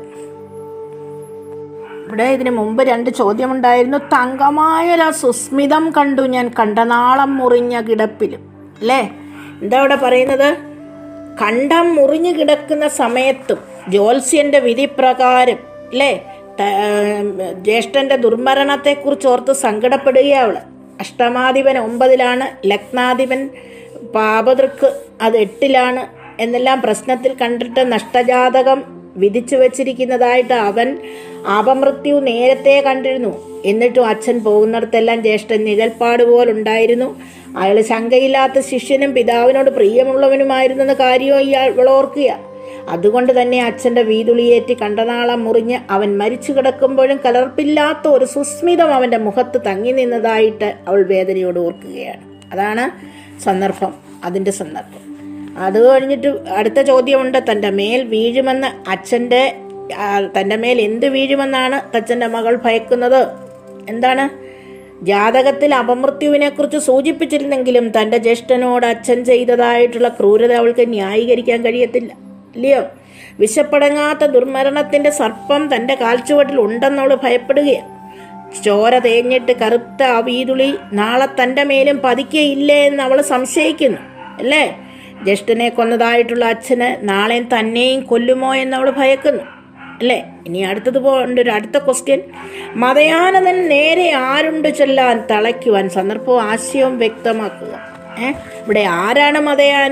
ഇവിടെ ഇതിനു മുമ്പ് രണ്ട് ചോദ്യമുണ്ടായിരുന്നു തങ്കമായൊരു സുസ്മിതം കണ്ടു ഞാൻ കണ്ടനാളം മുറിഞ്ഞ കിടപ്പിലും അല്ലേ എന്താ ഇവിടെ പറയുന്നത് കണ്ടം മുറിഞ്ഞു കിടക്കുന്ന സമയത്തും ജ്യോത്സ്യന്റെ വിധി പ്രകാരം അല്ലേ ത- ജ്യേഷ്ഠന്റെ ദുർമരണത്തെക്കുറിച്ച് ഓർത്ത് സങ്കടപ്പെടുകയാണ് അവള് അഷ്ടമാധിപൻ ഒമ്പതിലാണ് ലഗ്നാധിപൻ പാപതൃക്ക് അത് എട്ടിലാണ് എന്നെല്ലാം പ്രശ്നത്തിൽ കണ്ടിട്ട് നഷ്ടജാതകം വിധിച്ചു വച്ചിരിക്കുന്നതായിട്ട് അവൻ അപമൃത്യു നേരത്തെ കണ്ടിരുന്നു എന്നിട്ടും അച്ഛൻ പോകുന്നിടത്തെല്ലാം ജ്യേഷ്ഠൻ നിഴൽപ്പാട് പോലുണ്ടായിരുന്നു അയാൾ ശങ്കയില്ലാത്ത ശിഷ്യനും പിതാവിനോട് പ്രിയമുള്ളവനുമായിരുന്നെന്ന കാര്യവും ഇയാൾ ഇവളോർക്കുക അതുകൊണ്ട് തന്നെ അച്ഛൻ്റെ വീതുളിയേറ്റ് കണ്ടനാളം മുറിഞ്ഞ് അവൻ മരിച്ചു കിടക്കുമ്പോഴും കലർപ്പില്ലാത്ത ഒരു സുസ്മിതം അവൻ്റെ മുഖത്ത് തങ്ങി നിന്നതായിട്ട് അവൾ വേദനയോട് ഓർക്കുകയാണ് അതാണ് സന്ദർഭം അതിൻ്റെ സന്ദർഭം അത് കഴിഞ്ഞിട്ട് അടുത്ത ചോദ്യമുണ്ട് തൻ്റെ മേൽ വീഴുമെന്ന് അച്ഛൻ്റെ ആ, തൻ്റെ മേൽ എന്ത് വീഴുമെന്നാണ് തച്ചൻ്റെ മകൾ ഭയക്കുന്നത് എന്താണ് ജാതകത്തിൽ അപമൃത്യുവിനെക്കുറിച്ച് സൂചിപ്പിച്ചിരുന്നെങ്കിലും തൻ്റെ ജ്യേഷ്ഠനോട് അച്ഛൻ ചെയ്തതായിട്ടുള്ള ക്രൂരത അവൾക്ക് ന്യായീകരിക്കാൻ കഴിയത്തില്ല ഇല്ലയോ വിശപ്പടങ്ങാത്ത ദുർമരണത്തിൻ്റെ സർപ്പം തൻ്റെ കാൽച്ചുവട്ടിൽ ഉണ്ടെന്നവൾ ഭയപ്പെടുകയാണ് ചോര തേഞ്ഞിട്ട് കറുത്ത ആ വീതുളി നാളെ തൻ്റെ മേലും പതിക്കയില്ലേ എന്ന് അവൾ സംശയിക്കുന്നു അല്ലേ ജ്യേഷ്ഠനെ കൊന്നതായിട്ടുള്ള അച്ഛന് നാളെ തന്നെയും കൊല്ലുമോ എന്ന് അവൾ ഭയക്കുന്നു അല്ലേ ഇനി അടുത്തത് പോണ്ട് ഒരു അടുത്ത ക്വസ്റ്റ്യൻ മതയാനതൻ നേരെ ആരുണ്ട് ചൊല്ലാൻ തളയ്ക്കുവാൻ സന്ദർഭവും ആശയവും വ്യക്തമാക്കുക ഏ ഇവിടെ ആരാണ് മതയാന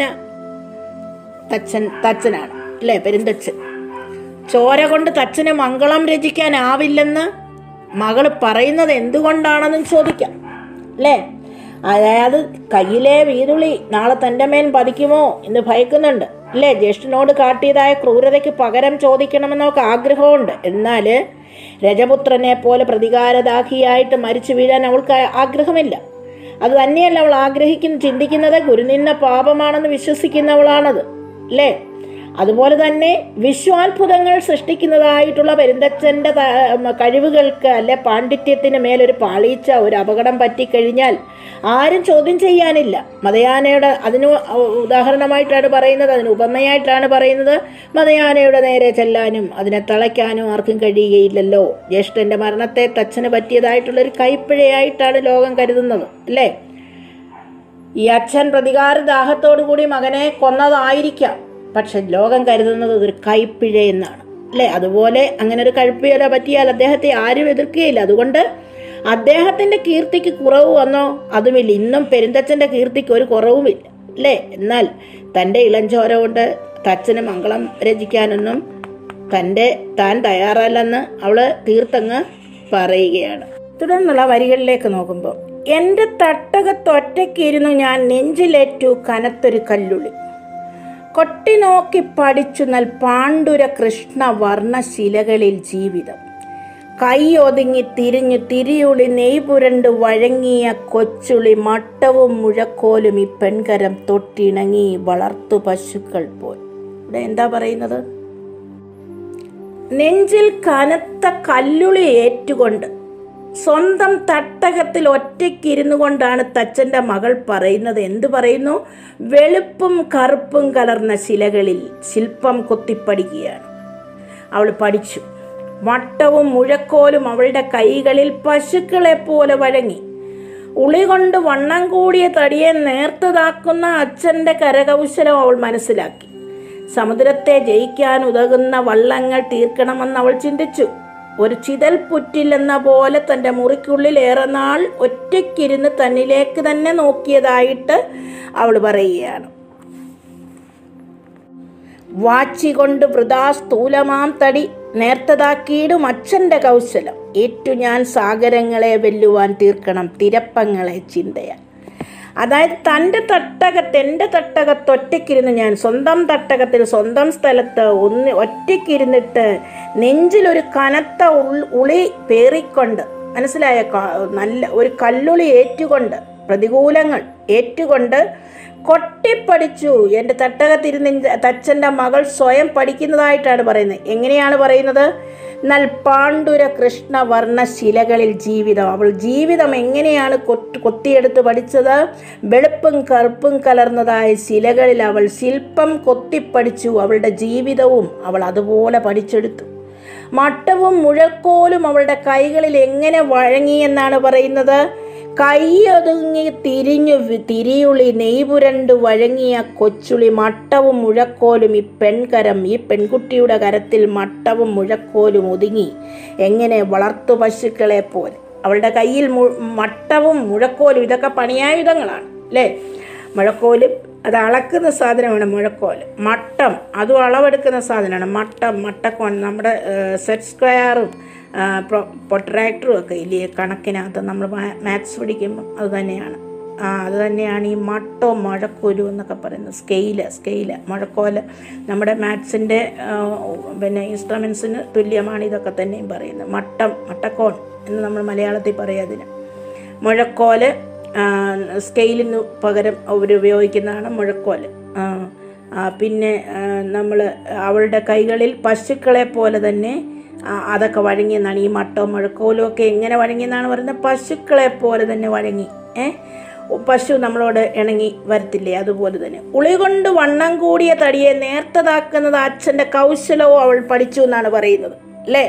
തച്ചൻ തച്ചനാണ് അല്ലേ പെരുന്തച്ചൻ ചോര കൊണ്ട് തച്ചന് മംഗളം രചിക്കാനാവില്ലെന്ന് മകള് പറയുന്നത് എന്തുകൊണ്ടാണെന്നും ചോദിക്കാം അല്ലേ അതായത് കയ്യിലെ വീതുളി നാളെ തൻ്റെ മേൽ പതിക്കുമോ എന്ന് ഭയക്കുന്നുണ്ട് അല്ലേ ജ്യേഷ്ഠനോട് കാട്ടിയതായ ക്രൂരതയ്ക്ക് പകരം ചോദിക്കണമെന്ന് അവൾക്ക് ആഗ്രഹമുണ്ട് എന്നാൽ രജപുത്രനെ പോലെ പ്രതികാരദാഹിയായിട്ട് മരിച്ചു വീഴാൻ അവൾക്ക് ആഗ്രഹമില്ല അത് തന്നെയല്ല അവൾ ആഗ്രഹിക്കുന്ന ചിന്തിക്കുന്നത് ഗുരുനിന്ന പാപമാണെന്ന് വിശ്വസിക്കുന്നവളാണത് അല്ലേ അതുപോലെ തന്നെ വിശ്വാത്ഭുതങ്ങൾ സൃഷ്ടിക്കുന്നതായിട്ടുള്ള പെരുന്തച്ഛൻ്റെ ത- കഴിവുകൾക്ക് അല്ലെ പാണ്ഡിത്യത്തിന് മേലൊരു പാളീച്ച ഒരു അപകടം പറ്റിക്കഴിഞ്ഞാൽ ആരും ചോദ്യം ചെയ്യാനില്ല മതയാനയുടെ അതിന് ഉദാഹരണമായിട്ടാണ് പറയുന്നത് അതിന് ഉപമയായിട്ടാണ് പറയുന്നത് മതയാനയുടെ നേരെ ചെല്ലാനും അതിനെ തളയ്ക്കാനും ആർക്കും കഴിയുകയില്ലല്ലോ ജ്യേഷ്ഠന്റെ മരണത്തെ തച്ചന് പറ്റിയതായിട്ടുള്ളൊരു കൈപ്പിഴയായിട്ടാണ് ലോകം കരുതുന്നത് അല്ലേ ഈ അച്ഛൻ പ്രതികാര ദാഹത്തോടു കൂടി മകനെ കൊന്നതായിരിക്കാം പക്ഷെ ലോകം കരുതുന്നത് ഒരു കൈപ്പിഴ എന്നാണ് അല്ലേ അതുപോലെ അങ്ങനെ ഒരു കൈപ്പിഴ പറ്റിയാൽ അദ്ദേഹത്തെ ആരും എതിർക്കുകയില്ല അതുകൊണ്ട് അദ്ദേഹത്തിന്റെ കീർത്തിക്ക് കുറവ് വന്നോ അതുമില്ല ഇന്നും പെരുന്തച്ഛന്റെ കീർത്തിക്ക് ഒരു കുറവുമില്ല അല്ലേ എന്നാൽ തൻ്റെ ഇളഞ്ചോര കൊണ്ട് തച്ചന് മംഗളം രചിക്കാനൊന്നും തൻ്റെ താൻ തയ്യാറല്ലെന്ന് അവള് തീർത്തങ്ങ് പറയുകയാണ് തുടർന്നുള്ള വരികളിലേക്ക് നോക്കുമ്പോൾ എൻ്റെ തട്ടകത്തൊറ്റയ്ക്കിരുന്നു ഞാൻ നെഞ്ചിലേറ്റു കനത്തൊരു കല്ലുളി കൊട്ടി നോക്കി പഠിച്ചു നൽ പാണ്ഡുര കൃഷ്ണ വർണ്ണശിലകളിൽ ജീവിതം കൈയൊതുങ്ങി തിരിഞ്ഞു തിരിയുളി നെയ്പുരണ്ട് വഴങ്ങിയ കൊച്ചുളി മട്ടവും മുഴക്കോലും ഈ പെൺകരം തൊട്ടിണങ്ങി വളർത്തു പശുക്കൾ പോൽ ഇവിടെ എന്താ പറയുന്നത് നെഞ്ചിൽ കനത്ത കല്ലുളി ഏറ്റുകൊണ്ട് സ്വന്തം തട്ടകത്തിൽ ഒറ്റയ്ക്കിരുന്നു കൊണ്ടാണ് തച്ചൻ്റെ മകൾ പറയുന്നത് എന്തു പറയുന്നു വെളുപ്പും കറുപ്പും കലർന്ന ശിലകളിൽ ശില്പം കൊത്തിപ്പടിക്കുകയാണ് അവൾ പഠിച്ചു വട്ടവും മുഴക്കോലും അവളുടെ കൈകളിൽ പശുക്കളെ പോലെ വഴങ്ങി ഉളി കൊണ്ട് വണ്ണം കൂടിയ തടിയെ നേർത്തതാക്കുന്ന അച്ഛൻ്റെ കരകൗശലം അവൾ മനസ്സിലാക്കി സമുദ്രത്തെ ജയിക്കാൻ ഉതകുന്ന വള്ളങ്ങൾ തീർക്കണമെന്ന് അവൾ ചിന്തിച്ചു ഒരു ചിതൽ പുറ്റില്ലെന്ന പോലെ തൻ്റെ മുറിക്കുള്ളിൽ ഏറെ നാൾ ഒറ്റയ്ക്കിരുന്ന് തന്നിലേക്ക് തന്നെ നോക്കിയതായിട്ട് അവൾ പറയുകയാണ് വാച്ചി കൊണ്ട് വൃതാ സ്ഥൂലമാം തടി നേർത്തതാക്കിയിടും അച്ഛൻ്റെ കൗശലം ഏറ്റു ഞാൻ സാഗരങ്ങളെ വെല്ലുവാൻ തീർക്കണം തിരപ്പങ്ങളെ ചിന്തയാൽ അതായത് തൻ്റെ തട്ടകത്ത് എൻ്റെ തട്ടകത്ത് ഒറ്റയ്ക്കിരുന്ന് ഞാൻ സ്വന്തം തട്ടകത്തിൽ സ്വന്തം സ്ഥലത്ത് ഒന്ന് ഒറ്റയ്ക്കിരുന്നിട്ട് നെഞ്ചിലൊരു കനത്ത ഉൾ ഉളി പേറിക്കൊണ്ട് മനസ്സിലായ ക- നല്ല ഒരു കല്ലുളി ഏറ്റുകൊണ്ട് പ്രതികൂലങ്ങൾ ഏറ്റുകൊണ്ട് കൊട്ടിപ്പടിച്ചു എൻ്റെ തട്ടകത്തിരുന്ന് തച്ചൻ്റെ മകൾ സ്വയം പഠിക്കുന്നതായിട്ടാണ് പറയുന്നത് എങ്ങനെയാണ് പറയുന്നത് നൽ പാണ്ഡുര കൃഷ്ണ വർണ്ണ ശിലകളിൽ ജീവിതം അവൾ ജീവിതം എങ്ങനെയാണ് കൊത്ത് കൊത്തിയെടുത്ത് പഠിച്ചത് വെളുപ്പും കറുപ്പും കലർന്നതായ ശിലകളിൽ അവൾ ശില്പം കൊത്തിപ്പടിച്ചു അവളുടെ ജീവിതവും അവൾ അതുപോലെ പഠിച്ചെടുത്തു മട്ടവും മുഴക്കോലും അവളുടെ കൈകളിൽ എങ്ങനെ വഴങ്ങി എന്നാണ് പറയുന്നത് കൈയൊതുങ്ങി തിരിഞ്ഞു വി- തിരിയുളി നെയ്പുരണ്ട് വഴങ്ങിയ കൊച്ചുളി മട്ടവും മുഴക്കോലും ഈ പെൺകരം ഈ പെൺകുട്ടിയുടെ കരത്തിൽ മട്ടവും മുഴക്കോലും ഒതുങ്ങി എങ്ങനെ വളർത്തു പശുക്കളെ പോലെ അവളുടെ കയ്യിൽ മു- മട്ടവും മുഴക്കോലും ഇതൊക്കെ പണിയായുധങ്ങളാണ് അല്ലേ മുഴക്കോലും അത് അളക്കുന്ന സാധനമാണ് മുഴക്കോല് മട്ടം അതും അളവെടുക്കുന്ന സാധനമാണ് മട്ടം മട്ടക്കോൺ നമ്മുടെ സെറ്റ് സ്ക്വയറും പ്രൊട്രാക്ടറും ഒക്കെ ഇല്ലേ കണക്കിനകത്ത് നമ്മൾ മാത്സ് പഠിക്കുമ്പോൾ അത് തന്നെയാണ് ആ അത് തന്നെയാണ് ഈ മട്ടോ മുഴക്കോലു എന്നൊക്കെ പറയുന്നത് സ്കെയില് സ്കെയില് മുഴക്കോല് നമ്മുടെ മാത്സിൻ്റെ പിന്നെ ഇൻസ്ട്രുമെൻസിന് തുല്യമാണ് ഇതൊക്കെ തന്നെയും പറയുന്നത് മട്ടം മട്ടക്കോൺ എന്ന് നമ്മൾ മലയാളത്തിൽ പറയും അതിന് മുഴക്കോല് ആ, സ്കെയിലിന് പകരം അവർ ഉപയോഗിക്കുന്നതാണ് മുഴക്കോല് ആ, ആ, പിന്നെ നമ്മൾ അവളുടെ കൈകളിൽ പശുക്കളെ പോലെ തന്നെ ആ, അതൊക്കെ വഴങ്ങിയെന്നാണ് ഈ മട്ടവും മുഴക്കോലും ഒക്കെ എങ്ങനെ വഴങ്ങിയെന്നാണ് പറയുന്നത് പശുക്കളെ പോലെ തന്നെ വഴങ്ങി ഏ പശു നമ്മളോട് ഇണങ്ങി വരത്തില്ലേ അതുപോലെ തന്നെ ഉളി കൊണ്ട് വണ്ണം കൂടിയ തടിയെ നേർത്തതാക്കുന്നത് അച്ഛൻ്റെ കൗശലവും അവൾ പഠിച്ചു എന്നാണ് പറയുന്നത് അല്ലേ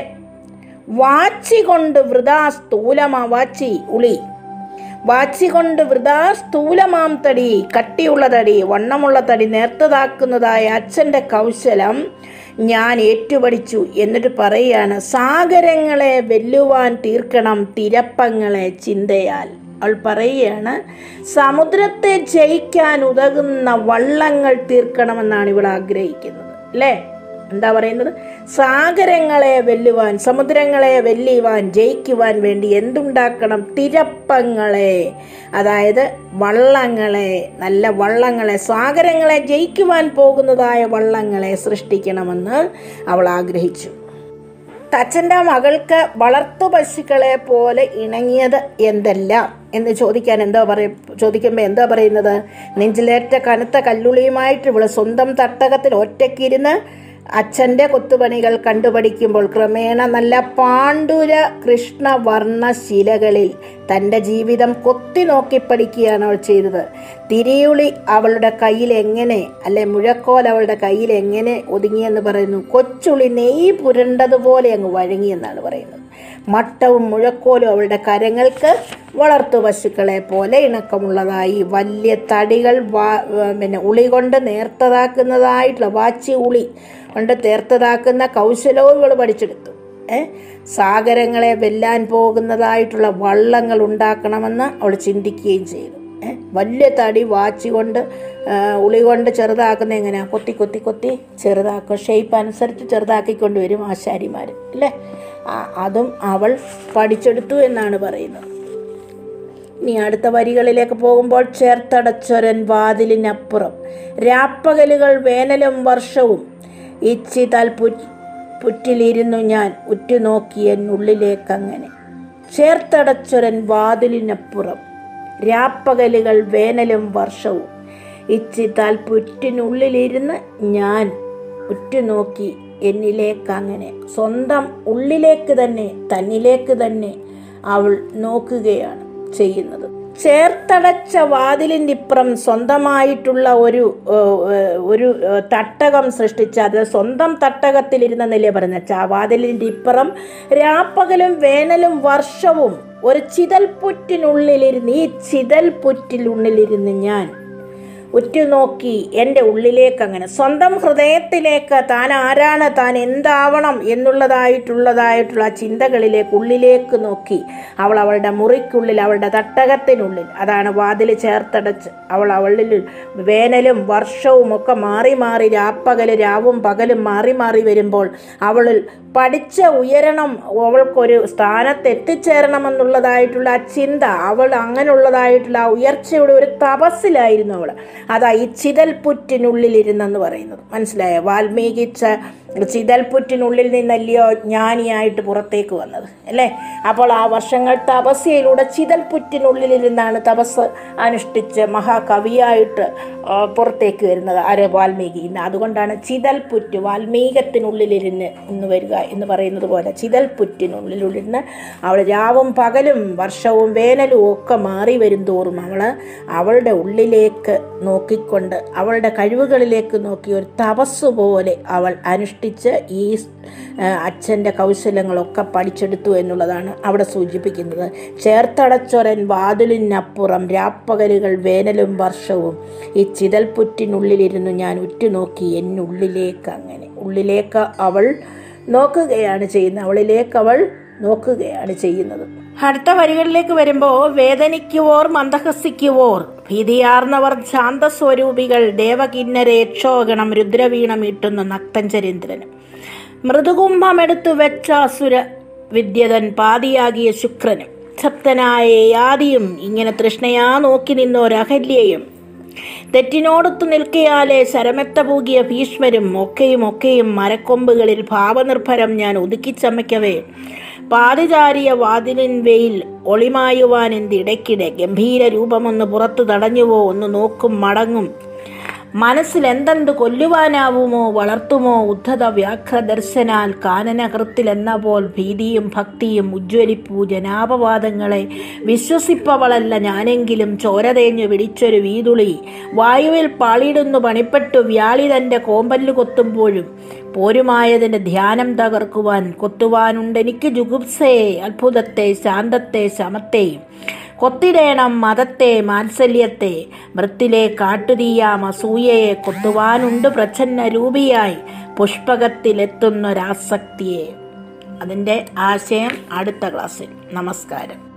വാച്ചി കൊണ്ട് വൃതാ സ്ഥൂലമാ വാച്ചി ഉളി വാച്ചി കൊണ്ട് വൃതാ സ്ഥൂലമാം തടി കട്ടിയുള്ള തടി വണ്ണമുള്ള തടി നേർത്തതാക്കുന്നതായ അച്ഛൻ്റെ കൗശലം ഞാൻ ഏറ്റുപടിച്ചു എന്നിട്ട് പറയുകയാണ് സാഗരങ്ങളെ വെല്ലുവാൻ തീർക്കണം തിരപ്പങ്ങളെ ചിന്തയാൽ അവൾ പറയുകയാണ് സമുദ്രത്തെ ജയിക്കാൻ ഉതകുന്ന വള്ളങ്ങൾ തീർക്കണമെന്നാണ് ഇവൾ ആഗ്രഹിക്കുന്നത് അല്ലേ എന്താ പറയുന്നത് സാഗരങ്ങളെ വെല്ലുവാൻ സമുദ്രങ്ങളെ വെല്ലുവാൻ ജയിക്കുവാൻ വേണ്ടി എന്തുണ്ടാക്കണം തിരപ്പങ്ങളെ അതായത് വള്ളങ്ങളെ നല്ല വള്ളങ്ങളെ സാഗരങ്ങളെ ജയിക്കുവാൻ പോകുന്നതായ വള്ളങ്ങളെ സൃഷ്ടിക്കണമെന്ന് അവൾ ആഗ്രഹിച്ചു തച്ചൻ്റെ മകൾക്ക് വളർത്തു പശുക്കളെ പോലെ ഇണങ്ങിയത് എന്തെല്ലാം എന്ന് ചോദിക്കാൻ എന്താ പറയ ചോദിക്കുമ്പോൾ എന്താ പറയുന്നത് നെഞ്ചിലേറ്റ കനത്ത കല്ലുളിയുമായിട്ട് ഇവള് സ്വന്തം തട്ടകത്തിൽ ഒറ്റയ്ക്കിരുന്ന് അച്ഛൻ്റെ കൊത്തുപണികൾ കണ്ടുപഠിക്കുമ്പോൾ ക്രമേണ നല്ല പാണ്ഡുര കൃഷ്ണവർണ്ണ ശിലകളിൽ തൻ്റെ ജീവിതം കൊത്തി നോക്കി പഠിക്കുകയാണ് അവൾ ചെയ്തത് തിരിയുളി അവളുടെ കയ്യിൽ എങ്ങനെ അല്ലെ മുഴക്കോൽ അവളുടെ കയ്യിൽ എങ്ങനെ ഒതുങ്ങിയെന്ന് പറയുന്നു കൊച്ചുളി നെയ്യ് പുരണ്ടതുപോലെ അങ്ങ് വഴങ്ങിയെന്നാണ് പറയുന്നത് മട്ടവും മുഴക്കോലും അവളുടെ കരങ്ങൾക്ക് വളർത്തു പശുക്കളെ പോലെ ഇണക്കമുള്ളതായി വലിയ തടികൾ വാ പിന്നെ ഉളി കൊണ്ട് നേർത്തതാക്കുന്നതായിട്ടുള്ള വാച്ചി ഉളി കൊണ്ട് നേർത്തതാക്കുന്ന കൗശലവും ഇവൾ പഠിച്ചെടുത്തു ഏ സാഗരങ്ങളെ വെല്ലാൻ പോകുന്നതായിട്ടുള്ള വള്ളങ്ങൾ ഉണ്ടാക്കണമെന്ന് അവൾ ചിന്തിക്കുകയും ചെയ്തു ഏ വലിയ തടി വാച്ച് കൊണ്ട് ആ, ഉളി കൊണ്ട് ചെറുതാക്കുന്ന എങ്ങനെയാണ് കൊത്തി കൊത്തി കൊത്തി ചെറുതാക്കും ഷേപ്പ് അനുസരിച്ച് ചെറുതാക്കിക്കൊണ്ട് വരും ആശാരിമാർ അല്ലേ ആ, അതും അവൾ പഠിച്ചെടുത്തു എന്നാണ് പറയുന്നത് ഇനി അടുത്ത വരികളിലേക്ക് പോകുമ്പോൾ ചേർത്തടച്ചൊരൻ വാതിലിനപ്പുറം രാപ്പകലുകൾ വേനലും വർഷവും ഇച്ചിതാൽ പു പുറ്റിലിരുന്നു ഞാൻ ഉറ്റുനോക്കി എന്നുള്ളിലേക്കങ്ങനെ ചേർത്തടച്ചൊരൻ വാതിലിനപ്പുറം രാപ്പകലുകൾ വേനലും വർഷവും ഇച്ചിത്താൽ പുറ്റിനുള്ളിലിരുന്ന് ഞാൻ ഉറ്റുനോക്കി എന്നിലേക്കങ്ങനെ സ്വന്തം ഉള്ളിലേക്ക് തന്നെ തന്നിലേക്ക് തന്നെ അവൾ നോക്കുകയാണ് ചെയ്യുന്നത് ചേർത്തടച്ച വാതിലിൻ്റെ ഇപ്പുറം സ്വന്തമായിട്ടുള്ള ഒരു ഏഹ്, ഒരു ഏഹ്, തട്ടകം സൃഷ്ടിച്ച് അത് സ്വന്തം തട്ടകത്തിലിരുന്നെന്നല്ലേ പറഞ്ഞ ആ വാതിലിൻ്റെ ഇപ്പുറം രാപ്പകലും വേനലും വർഷവും ഒരു ചിതൽപുറ്റിനുള്ളിലിരുന്ന് ഈ ചിതൽപുറ്റിനുള്ളിലിരുന്ന് ഞാൻ ഉറ്റുനോക്കി എൻ്റെ ഉള്ളിലേക്ക് അങ്ങനെ സ്വന്തം ഹൃദയത്തിലേക്ക് താൻ ആരാണ് താൻ എന്താവണം എന്നുള്ളതായിട്ടുള്ളതായിട്ടുള്ള ആ ചിന്തകളിലേക്ക് ഉള്ളിലേക്ക് നോക്കി അവൾ അവളുടെ മുറിക്കുള്ളിൽ അവളുടെ തട്ടകത്തിനുള്ളിൽ അതാണ് വാതിൽ ചേർത്തടച്ച് അവൾ അവളിൽ വേനലും വർഷവും ഒക്കെ മാറി മാറി രാപ്പകല് രാവും പകലും മാറി മാറി വരുമ്പോൾ അവളിൽ പഠിച്ച് ഉയരണം അവൾക്കൊരു സ്ഥാനത്ത് എത്തിച്ചേരണമെന്നുള്ളതായിട്ടുള്ള ആ ചിന്ത അവൾ അങ്ങനെയുള്ളതായിട്ടുള്ള ആ ഉയർച്ചയുടെ ഒരു തപസ്സിലായിരുന്നു അവൾ അതാ ഈ ചിതൽപുറ്റിനുള്ളിലിരുന്നെന്ന് പറയുന്നത് മനസ്സിലായോ വാൽമീകി ച- ചിതൽപുറ്റിനുള്ളിൽ നിന്നല്ലയോ ജ്ഞാനിയായിട്ട് പുറത്തേക്ക് വന്നത് അല്ലേ അപ്പോൾ ആ വർഷങ്ങൾ തപസ്യയിലൂടെ ചിതൽപുറ്റിനുള്ളിലിരുന്നാണ് തപസ് അനുഷ്ഠിച്ച് മഹാകവിയായിട്ട് ആ, പുറത്തേക്ക് വരുന്നത് ആര് വാൽമീകി ഇന്ന് അതുകൊണ്ടാണ് ചിതൽപുറ്റ് വാൽമീകത്തിനുള്ളിലിരുന്ന് ഇന്ന് വരിക എന്ന് പറയുന്നത് പോലെ ചിതൽപുറ്റിനുള്ളിലിരുന്ന് അവൾ രാവും പകലും വർഷവും വേനലും ഒക്കെ മാറി വരും തോറും അവൾ അവളുടെ ഉള്ളിലേക്ക് നോക്കിക്കൊണ്ട് അവളുടെ കഴിവുകളിലേക്ക് നോക്കി ഒരു തപസ് പോലെ അവൾ അനുഷ്ഠിച്ച് ഈ അച്ഛൻ്റെ കൗശലങ്ങളൊക്കെ പഠിച്ചെടുത്തു എന്നുള്ളതാണ് അവിടെ സൂചിപ്പിക്കുന്നത് ചേർത്തടച്ചൊരൻ വാതിലിനപ്പുറം രാപ്പകലുകൾ വേനലും വർഷവും ഈ ചിതൽപുറ്റിനുള്ളിലിരുന്നു ഞാൻ ഉറ്റുനോക്കി എന്നുള്ളിലേക്ക് അങ്ങനെ ഉള്ളിലേക്ക് അവൾ നോക്കുകയാണ് ചെയ്യുന്നത് അവളിലേക്ക് അവൾ നോക്കുകയാണ് ചെയ്യുന്നത് അടുത്ത വരികളിലേക്ക് വരുമ്പോൾ വേദനിക്കുവോർ മന്ദഹസിക്കുവോർ ഭീതിയാർന്നവർ ശാന്തസ്വരൂപികൾ ദേവകിന്നര യക്ഷോഗണം രുദ്രവീണം ഇട്ടുന്ന നക്തഞ്ചരീന്ദ്രനും മൃദുകുംഭമെടുത്തു വെച്ച അസുര വിദ്യതൻ പാതിയാകിയ ശുക്രനും സപ്തനായ യാദിയും ഇങ്ങനെ തൃഷ്ണയാ നോക്കി നിന്നോരഹല്യയും തെറ്റിനോടൊത്തു നിൽക്കയാലെ ശരമെത്ത പൂകിയ ഭീഷ്മരും ഒക്കെയും ഒക്കെയും മരക്കൊമ്പുകളിൽ ഭാവനിർഭരം ഞാൻ ഒതുക്കിച്ചമയ്ക്കവേ പാതിചാരിയ വാതിലിൻ വെയിൽ ഒളിമായുവാൻ എന്തിടയ്ക്കിടെ ഗംഭീര രൂപമൊന്ന് പുറത്തു തടഞ്ഞുവോ ഒന്ന് നോക്കും മടങ്ങും മനസ്സിൽ എന്തെന്ത് കൊല്ലുവാനാവുമോ വളർത്തുമോ ഉദ്ധത വ്യാഘ്ര ദർശനാൽ കാനനകൃത്തിൽ എന്ന പോൽ ഭീതിയും ഭക്തിയും ഉജ്ജ്വലിപ്പൂ ജനാപവാദങ്ങളെ വിശ്വസിപ്പവളല്ല ഞാനെങ്കിലും ചോരതേഞ്ഞു പിടിച്ചൊരു വീതുളി വായുവിൽ പാളിയിടുന്നു പണിപ്പെട്ടു വ്യാളി തൻ്റെ കോമ്പല്ലു കൊത്തുമ്പോഴും പോരുമായതിൻ്റെ ധ്യാനം തകർക്കുവാൻ കൊത്തുവാനുണ്ടെനിക്ക് ജുഗുപ്സയെ അത്ഭുതത്തെ ശാന്തത്തെ ശമത്തെയും കൊത്തിടേണം മതത്തെ മാത്സല്യത്തെ മൃത്തിലെ കാട്ടുതീയാം അസൂയയെ കൊത്തുവാനുണ്ട് പ്രച്ഛന്ന രൂപിയായി പുഷ്പകത്തിലെത്തുന്നൊരാസക്തിയെ അതിൻ്റെ ആശയം അടുത്ത ക്ലാസ്സിൽ നമസ്കാരം